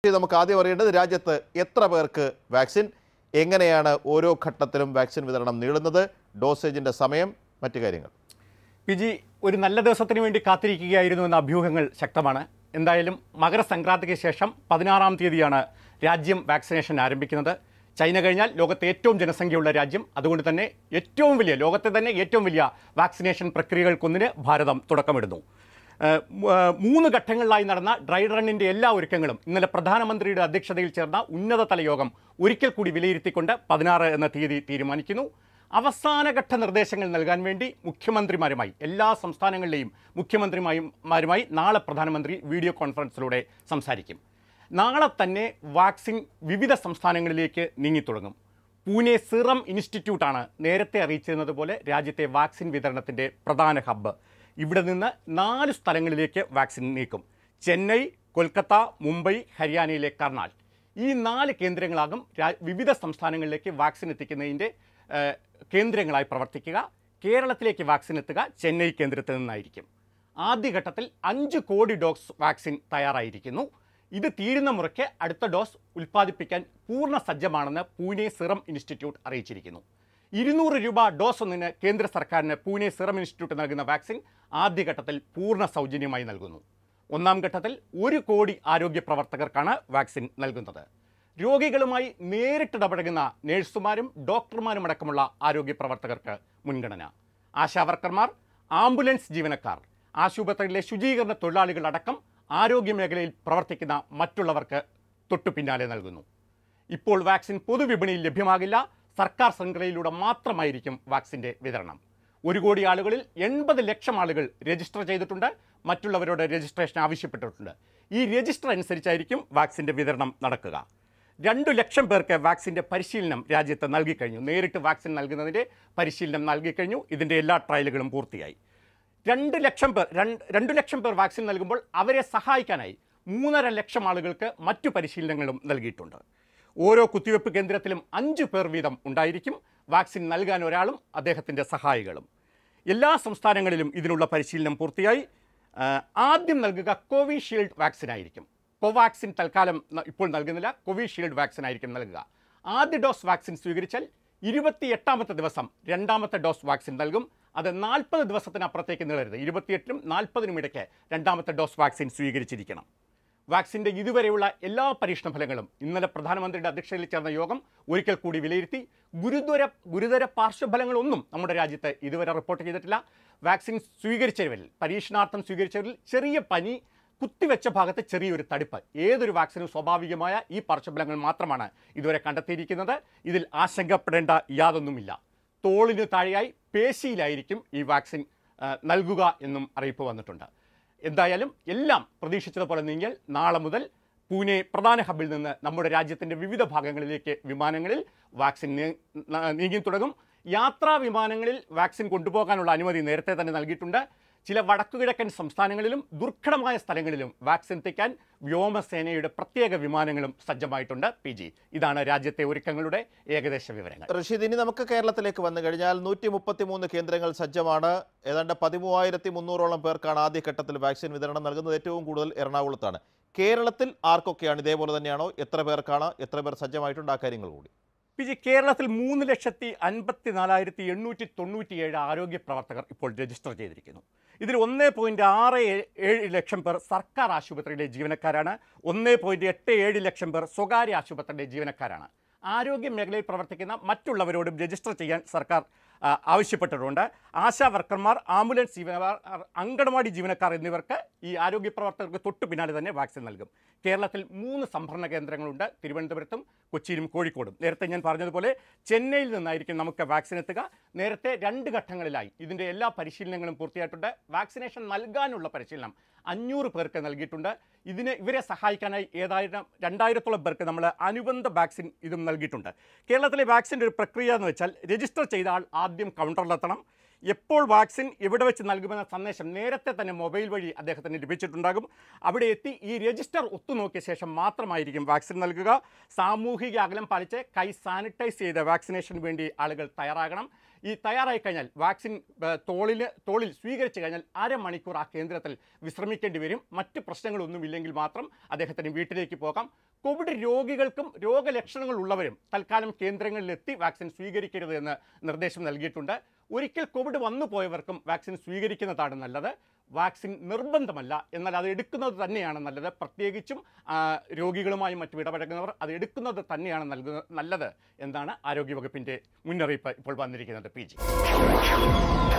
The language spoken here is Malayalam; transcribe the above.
ഇനി നമുക്ക് ആദ്യം അറിയേണ്ടത് രാജ്യത്ത് എത്ര പേർക്ക് വാക്സിൻ എങ്ങനെയാണ് ഓരോ ഘട്ടത്തിലും വാക്സിൻ വിതരണം നീളുന്നത് ഡോസേജിന്റെ സമയം മറ്റു കാര്യങ്ങൾ വിജി ഒരു നല്ല ദിവസത്തിന് വേണ്ടി കാത്തിരിക്കുകയായിരുന്നു എന്ന അഭ്യൂഹങ്ങൾ ശക്തമാണ് എന്തായാലും മകരസംക്രാന്തിക്ക് ശേഷം പതിനാറാം തീയതിയാണ് രാജ്യം വാക്സിനേഷൻ ആരംഭിക്കുന്നത് ചൈന കഴിഞ്ഞാൽ ലോകത്തെ ഏറ്റവും ജനസംഖ്യയുള്ള രാജ്യം അതുകൊണ്ട് തന്നെ ഏറ്റവും വലിയ ലോകത്തെ തന്നെ ഏറ്റവും വലിയ വാക്സിനേഷൻ പ്രക്രിയകൾക്കൊന്നിന് ഭാരതം തുടക്കമിടുന്നു ഏഹ് മൂ- ഏഹ് മൂന്ന് ഘട്ടങ്ങളിലായി നടന്ന ഡ്രൈ റണ്ണിന്റെ എല്ലാ ഒരുക്കങ്ങളും ഇന്നലെ പ്രധാനമന്ത്രിയുടെ അധ്യക്ഷതയിൽ ചേർന്ന ഉന്നതതല യോഗം ഒരിക്കൽ കൂടി വിലയിരുത്തിക്കൊണ്ട് പതിനാറ് എന്ന തീയതി തീരുമാനിക്കുന്നു അവസാനഘട്ട നിർദ്ദേശങ്ങൾ നൽകാൻ വേണ്ടി മുഖ്യമന്ത്രിമാരുമായി എല്ലാ സംസ്ഥാനങ്ങളിലെയും മുഖ്യമന്ത്രിമാരുമായി നാളെ പ്രധാനമന്ത്രി വീഡിയോ കോൺഫറൻസിലൂടെ സംസാരിക്കും നാളെ തന്നെ വാക്സിൻ വിവിധ സംസ്ഥാനങ്ങളിലേക്ക് നീങ്ങിത്തുടങ്ങും പൂനെ സിറം ഇൻസ്റ്റിറ്റ്യൂട്ടാണ് നേരത്തെ അറിയിച്ചിരുന്നത് പോലെ രാജ്യത്തെ വാക്സിൻ വിതരണത്തിൻ്റെ പ്രധാന ഹബ്ബ് ഇവിടെ നിന്ന് നാല് സ്ഥലങ്ങളിലേക്ക് വാക്സിൻ നീക്കും ചെന്നൈ കൊൽക്കത്ത മുംബൈ ഹരിയാനയിലെ കർണാൽ ഈ നാല് കേന്ദ്രങ്ങളാകും രാ- വിവിധ സംസ്ഥാനങ്ങളിലേക്ക് വാക്സിൻ എത്തിക്കുന്നതിൻ്റെ ഏഹ്, കേന്ദ്രങ്ങളായി പ്രവർത്തിക്കുക കേരളത്തിലേക്ക് വാക്സിൻ എത്തുക ചെന്നൈ കേന്ദ്രത്തിൽ നിന്നായിരിക്കും ആദ്യഘട്ടത്തിൽ അഞ്ച് കോടി ഡോസ് വാക്സിൻ തയ്യാറായിരിക്കുന്നു ഇത് തീരുന്ന മുറയ്ക്ക് അടുത്ത ഡോസ് ഉൽപ്പാദിപ്പിക്കാൻ പൂർണ്ണ സജ്ജമാണെന്ന് പൂനെ സിറം ഇൻസ്റ്റിറ്റ്യൂട്ട് അറിയിച്ചിരിക്കുന്നു ഇരുന്നൂറ് രൂപ ഡോസ് ഒന്നിന് കേന്ദ്ര സർക്കാരിന് പൂനെ സിറം ഇൻസ്റ്റിറ്റ്യൂട്ട് നൽകുന്ന വാക്സിൻ ആദ്യഘട്ടത്തിൽ പൂർണ്ണ സൗജന്യമായി നൽകുന്നു ഒന്നാം ഘട്ടത്തിൽ ഒരു കോടി ആരോഗ്യ പ്രവർത്തകർക്കാണ് വാക്സിൻ നൽകുന്നത് രോഗികളുമായി നേരിട്ടിടപഴകുന്ന നേഴ്സുമാരും ഡോക്ടർമാരും അടക്കമുള്ള ആരോഗ്യ പ്രവർത്തകർക്ക് മുൻഗണന ആശാവർക്കർമാർ ആംബുലൻസ് ജീവനക്കാർ ആശുപത്രിയിലെ ശുചീകരണ തൊഴിലാളികളടക്കം ആരോഗ്യ മേഖലയിൽ പ്രവർത്തിക്കുന്ന മറ്റുള്ളവർക്ക് തൊട്ടു പിന്നാലെ നൽകുന്നു ഇപ്പോൾ വാക്സിൻ പൊതുവിപണിയിൽ ലഭ്യമാകില്ല സർക്കാർ ശൃംഖലയിലൂടെ മാത്രമായിരിക്കും വാക്സിന്റെ വിതരണം ഒരു കോടി ആളുകളിൽ എൺപത് ലക്ഷം ആളുകൾ രജിസ്റ്റർ ചെയ്തിട്ടുണ്ട് മറ്റുള്ളവരോട് രജിസ്ട്രേഷൻ ആവശ്യപ്പെട്ടിട്ടുണ്ട് ഈ രജിസ്റ്റർ അനുസരിച്ചായിരിക്കും വാക്സിന്റെ വിതരണം നടക്കുക രണ്ടു ലക്ഷം പേർക്ക് വാക്സിന്റെ പരിശീലനം രാജ്യത്ത് നൽകിക്കഴിഞ്ഞു നേരിട്ട് വാക്സിൻ നൽകുന്നതിന്റെ പരിശീലനം നൽകിക്കഴിഞ്ഞു ഇതിന്റെ എല്ലാ ട്രയലുകളും പൂർത്തിയായി രണ്ട് ലക്ഷം പേർ രണ്ട് രണ്ട് ലക്ഷം പേർ വാക്സിൻ നൽകുമ്പോൾ അവരെ സഹായിക്കാനായി മൂന്നര ലക്ഷം ആളുകൾക്ക് മറ്റു പരിശീലനങ്ങളും നൽകിയിട്ടുണ്ട് ഓരോ കുത്തിവെപ്പ് കേന്ദ്രത്തിലും അഞ്ച് പേർ വീതം ഉണ്ടായിരിക്കും വാക്സിൻ നൽകാൻ ഒരാളും അദ്ദേഹത്തിൻ്റെ സഹായികളും എല്ലാ സംസ്ഥാനങ്ങളിലും ഇതിനുള്ള പരിശീലനം പൂർത്തിയായി ആ, ആദ്യം നൽകുക കോവിഷീൽഡ് വാക്സിൻ ആയിരിക്കും കോവാക്സിൻ തൽക്കാലം ന- ഇപ്പോൾ നൽകുന്നില്ല കോവിഷീൽഡ് വാക്സിൻ ആയിരിക്കും നൽകുക ആദ്യ ഡോസ് വാക്സിൻ സ്വീകരിച്ചാൽ ഇരുപത്തിയെട്ടാമത്തെ ദിവസം രണ്ടാമത്തെ ഡോസ് വാക്സിൻ നൽകും അത് നാൽപ്പത് ദിവസത്തിനപ്പുറത്തേക്ക് നീളരുത് ഇരുപത്തിയെട്ടിനും നാൽപ്പതിനും ഇടയ്ക്ക് രണ്ടാമത്തെ ഡോസ് വാക്സിൻ സ്വീകരിച്ചിരിക്കണം വാക്സിൻ്റെ ഇതുവരെയുള്ള എല്ലാ പരീക്ഷണ ഫലങ്ങളും ഇന്നലെ പ്രധാനമന്ത്രിയുടെ അധ്യക്ഷതയിൽ ചേർന്ന യോഗം ഒരിക്കൽ കൂടി വിലയിരുത്തി ഗുരുതര ഗുരുതര പാർശ്വഫലങ്ങളൊന്നും നമ്മുടെ രാജ്യത്ത് ഇതുവരെ റിപ്പോർട്ട് ചെയ്തിട്ടില്ല വാക്സിൻ സ്വീകരിച്ചവരിൽ പരീക്ഷണാർത്ഥം സ്വീകരിച്ചവരിൽ ചെറിയ പനി കുത്തിവെച്ച ഭാഗത്ത് ചെറിയൊരു തടിപ്പ് ഏതൊരു വാക്സിനും സ്വാഭാവികമായ ഈ പാർശ്വഫലങ്ങൾ മാത്രമാണ് ഇതുവരെ കണ്ടെത്തിയിരിക്കുന്നത് ഇതിൽ ആശങ്കപ്പെടേണ്ട യാതൊന്നുമില്ല തോളിന് താഴെയായി പേശിയിലായിരിക്കും ഈ വാക്സിൻ ആ, നൽകുക എന്നും അറിയിപ്പ് വന്നിട്ടുണ്ട് എന്തായാലും എല്ലാം പ്രതീക്ഷിച്ചതുപോലെ നീങ്ങിയാൽ നാളെ മുതൽ പൂനെ പ്രധാന ഹബിൽ നിന്ന് നമ്മുടെ രാജ്യത്തിൻ്റെ വിവിധ ഭാഗങ്ങളിലേക്ക് വിമാനങ്ങളിൽ വാക്സിൻ നീ- ന- നീങ്ങി തുടങ്ങും യാത്രാ വിമാനങ്ങളിൽ വാക്സിൻ കൊണ്ടുപോകാനുള്ള അനുമതി നേരത്തെ തന്നെ നൽകിയിട്ടുണ്ട് ചില വടക്കുകിഴക്കൻ സംസ്ഥാനങ്ങളിലും ദുർഘടമായ സ്ഥലങ്ങളിലും വാക്സിൻ എത്തിക്കാൻ വ്യോമസേനയുടെ പ്രത്യേക വിമാനങ്ങളും സജ്ജമായിട്ടുണ്ട് പി ജി ഇതാണ് രാജ്യത്തെ ഒരുക്കങ്ങളുടെ ഏകദേശ വിവരങ്ങൾ റഷീദ് ഇനി നമുക്ക് കേരളത്തിലേക്ക് വന്നു കഴിഞ്ഞാൽ നൂറ്റി മുപ്പത്തി മൂന്ന് കേന്ദ്രങ്ങൾ സജ്ജമാണ് ഏതാണ്ട് പതിമൂവായിരത്തി മുന്നൂറോളം പേർക്കാണ് ആദ്യഘട്ടത്തിൽ വാക്സിൻ വിതരണം നൽകുന്നത് ഏറ്റവും കൂടുതൽ എറണാകുളത്താണ് കേരളത്തിൽ ആർക്കൊക്കെയാണ് ഇതേപോലെ തന്നെയാണോ എത്ര പേർക്കാണ് എത്ര പേർ സജ്ജമായിട്ടുണ്ട് ആ കാര്യങ്ങൾ കൂടി പി ജി കേരളത്തിൽ മൂന്ന് ലക്ഷത്തി അൻപത്തി നാലായിരത്തി എണ്ണൂറ്റി തൊണ്ണൂറ്റിയേഴ് ആരോഗ്യ പ്രവർത്തകർ ഇപ്പോൾ രജിസ്റ്റർ ചെയ്തിരിക്കുന്നു ഇതിൽ ഒന്ന് പോയിന്റ് ആറ് ഏ- ഏഴ് ലക്ഷം പേർ സർക്കാർ ആശുപത്രിയിലെ ജീവനക്കാരാണ് ഒന്ന് പോയിന്റ് എട്ട് ഏഴ് ലക്ഷം പേർ സ്വകാര്യ ആശുപത്രിയിലെ ജീവനക്കാരാണ് ആരോഗ്യ മേഖലയിൽ പ്രവർത്തിക്കുന്ന മറ്റുള്ളവരോടും രജിസ്റ്റർ ചെയ്യാൻ സർക്കാർ ആ, ആവശ്യപ്പെട്ടിട്ടുണ്ട് ആശാ വർക്കർമാർ ആംബുലൻസ് ജീവനക്കാർ അങ്കണവാടി ജീവനക്കാർ എന്നിവർക്ക് ഈ ആരോഗ്യ പ്രവർത്തകർക്ക് തൊട്ടു പിന്നാലെ തന്നെ വാക്സിൻ നൽകും കേരളത്തിൽ മൂന്ന് സംഭരണ കേന്ദ്രങ്ങളുണ്ട് തിരുവനന്തപുരത്തും കൊച്ചിയിലും കോഴിക്കോടും നേരത്തെ ഞാൻ പറഞ്ഞതുപോലെ ചെന്നൈയിൽ നിന്നായിരിക്കും നമുക്ക് വാക്സിൻ എത്തുക നേരത്തെ രണ്ട് ഘട്ടങ്ങളിലായി ഇതിൻ്റെ എല്ലാ പരിശീലനങ്ങളും പൂർത്തിയായിട്ടുണ്ട് വാക്സിനേഷൻ നൽകാനുള്ള പരിശീലനം അഞ്ഞൂറ് പേർക്ക് നൽകിയിട്ടുണ്ട് ഇതിന് ഇവരെ സഹായിക്കാനായി ഏതായിരം രണ്ടായിരത്തോളം പേർക്ക് നമ്മൾ അനുബന്ധ വാക്സിൻ ഇതും നൽകിയിട്ടുണ്ട് കേരളത്തിലെ വാക്സിൻ്റെ ഒരു പ്രക്രിയ എന്ന് വെച്ചാൽ രജിസ്റ്റർ ചെയ്ത ആൾ ആദ്യം കൗണ്ടറിലെത്തണം എപ്പോൾ വാക്സിൻ എവിടെ വെച്ച് നൽകുമെന്ന സന്ദേശം നേരത്തെ തന്നെ മൊബൈൽ വഴി അദ്ദേഹത്തിന് ലഭിച്ചിട്ടുണ്ടാകും അവിടെ എത്തി ഈ രജിസ്റ്റർ ഒത്തുനോക്കിയ ശേഷം മാത്രമായിരിക്കും വാക്സിൻ നൽകുക സാമൂഹിക അകലം പാലിച്ച് കൈ സാനിറ്റൈസ് ചെയ്ത് വാക്സിനേഷന് വേണ്ടി ആളുകൾ തയ്യാറാകണം ഈ തയ്യാറായി കഴിഞ്ഞാൽ വാക്സിൻ ആ, തോളിൽ തോളിൽ സ്വീകരിച്ചു കഴിഞ്ഞാൽ അരമണിക്കൂർ ആ കേന്ദ്രത്തിൽ വിശ്രമിക്കേണ്ടി വരും മറ്റ് പ്രശ്നങ്ങളൊന്നുമില്ലെങ്കിൽ മാത്രം അദ്ദേഹത്തിന് വീട്ടിലേക്ക് പോകാം കോവിഡ് രോഗികൾക്കും രോഗലക്ഷണങ്ങൾ ഉള്ളവരും തൽക്കാലം കേന്ദ്രങ്ങളിലെത്തി വാക്സിൻ സ്വീകരിക്കരുത് എന്ന് നിർദ്ദേശം നൽകിയിട്ടുണ്ട് ഒരിക്കൽ കോവിഡ് വന്നു പോയവർക്കും വാക്സിൻ സ്വീകരിക്കുന്നതാണ് നല്ലത് വാക്സിൻ നിർബന്ധമല്ല എന്നാൽ അത് എടുക്കുന്നത് തന്നെയാണ് നല്ലത് പ്രത്യേകിച്ചും ആ, രോഗികളുമായും മറ്റും ഇടപഴകുന്നവർ അത് എടുക്കുന്നത് തന്നെയാണ് നൽകുന്നത് നല്ലത് എന്നാണ് ആരോഗ്യവകുപ്പിൻ്റെ മുന്നറിയിപ്പ് ഇപ്പോൾ വന്നിരിക്കുന്നത് പി ജി